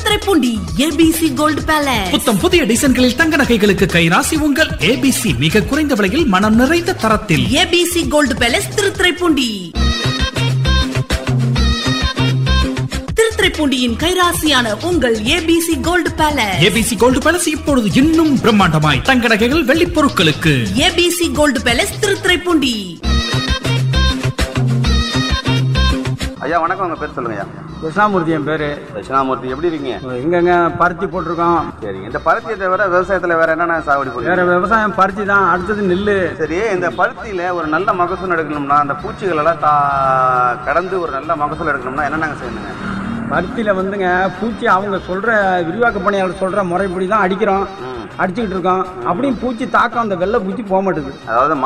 Thiruthuraipoondi ABC gold palace புத்தம் புதிய டிசைன்களில் தங்க நகைகளுக்கு கைராசி உங்கள் ஏபிசி மிக குறைந்த விலையில் மனம் நிறைந்த தரத்தில் ஏபிசி கோல்டு பேலஸ் திருத்துறைப்பூண்டி திருத்துறைப்பூண்டியின் கைராசியான உங்கள் ABC gold palace ABC gold palace இப்பொழுது இன்னும் பிரம்மாண்டமாய் தங்க நகைகள் வெள்ளிப் பொருட்களுக்கு ஏபிசி கோல்டு பேலஸ் திருத்துறைப்பூண்டி ஐயா வணக்கம் உங்க பேர் சொல்லுங்க ஐயா கிருஷ்ணாமூர்த்தி என் பேர் தட்சிணாமூர்த்தி எப்படி இருக்கீங்க எங்கெங்க பருத்தி போட்டிருக்கோம் சரிங்க இந்த பருத்தியை தவிர விவசாயத்துல வேற என்னென்ன சாகுபடி வேற பண்ணுறீங்க விவசாயம் பருத்தி தான் அடுத்தது நெல் சரி இந்த பருத்தியில ஒரு நல்ல மகசூல் எடுக்கணும்னா அந்த பூச்சிகள் எல்லாம் தா கடந்து ஒரு நல்ல மகசூல் எடுக்கணும்னா என்னென்னங்க செய்யணுங்க பருத்தியில் வந்துங்க பூச்சி அவங்க சொல்கிற விரிவாக்க பணியாளர் சொல்கிற முறைப்படி தான் அடிக்கிறோம் அடிச்சுக்கிட்டு இருக்கோம் அப்படியும் பூச்சி தாக்கம் அந்த வெள்ளை பூச்சி போக மாட்டேது அதாவது